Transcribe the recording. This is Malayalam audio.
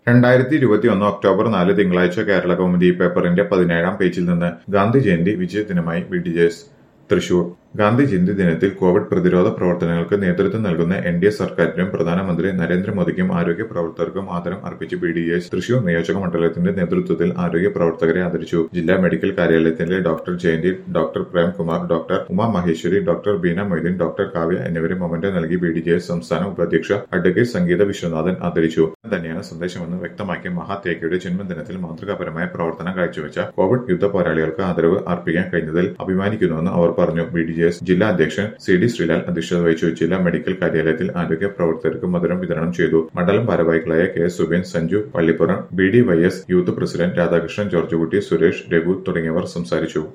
രണ്ടായിരത്തി ഇരുപത്തിയൊന്ന് ഒക്ടോബർ നാല് തിങ്കളാഴ്ച കേരള കൗമുദി പേപ്പറിന്റെ പതിനേഴാം പേജിൽ നിന്ന് ഗാന്ധി ജയന്തി വിജയദിനമായി വി ഡി ജയസ് തൃശൂർ ഗാന്ധി ജയന്തി ദിനത്തിൽ കോവിഡ് പ്രതിരോധ പ്രവർത്തനങ്ങൾക്ക് നേതൃത്വം നൽകുന്ന എൻ ഡി എ സർക്കാരിനും പ്രധാനമന്ത്രി നരേന്ദ്രമോദിക്കും ആരോഗ്യ പ്രവർത്തകർക്കും ആദരം അർപ്പിച്ച് ബി ഡി എസ് തൃശൂർ നിയോജക മണ്ഡലത്തിന്റെ നേതൃത്വത്തിൽ ആരോഗ്യ പ്രവർത്തകരെ ആദരിച്ചു ജില്ലാ മെഡിക്കൽ കാര്യാലയത്തിലെ doctor Jayanti doctor Premkumar doctor Uma Maheshwari doctor Beena Moideen doctor Kavya എന്നിവരെ മൊമെന്റോ നൽകി ബി ഡി ജെ എസ് സംസ്ഥാന ഉപാധ്യക്ഷ അഡ്വക്കേറ്റ് സംഗീത വിശ്വനാഥൻ ആദരിച്ചു തന്നെയാണ് സന്ദേശമെന്ന് വ്യക്തമാക്കിയ മഹാത്യാഗിയുടെ ജന്മദിനത്തിൽ മാതൃകാപരമായ പ്രവർത്തനം കാഴ്ചവെച്ച കോവിഡ് യുദ്ധ പോരാളികൾക്ക് ആദരവ് അർപ്പിക്കാൻ കഴിഞ്ഞതിൽ അഭിമാനിക്കുന്നുവെന്ന് അവർ പറഞ്ഞു ബി ഡി ജെ എസ് ജില്ലാ അധ്യക്ഷൻ സി ഡി ശ്രീലാൽ അധ്യക്ഷത വഹിച്ചു ജില്ലാ മെഡിക്കൽ കാര്യാലയത്തിൽ ആരോഗ്യ പ്രവർത്തകർക്ക് മധുരം വിതരണം ചെയ്തു മണ്ഡലം ഭാരവാഹികളായ K S Suben Sanju Pallippuram B D Y S youth president Radhakrishnan George Kutty Suresh Raghu തുടങ്ങിയവർ സംസാരിച്ചു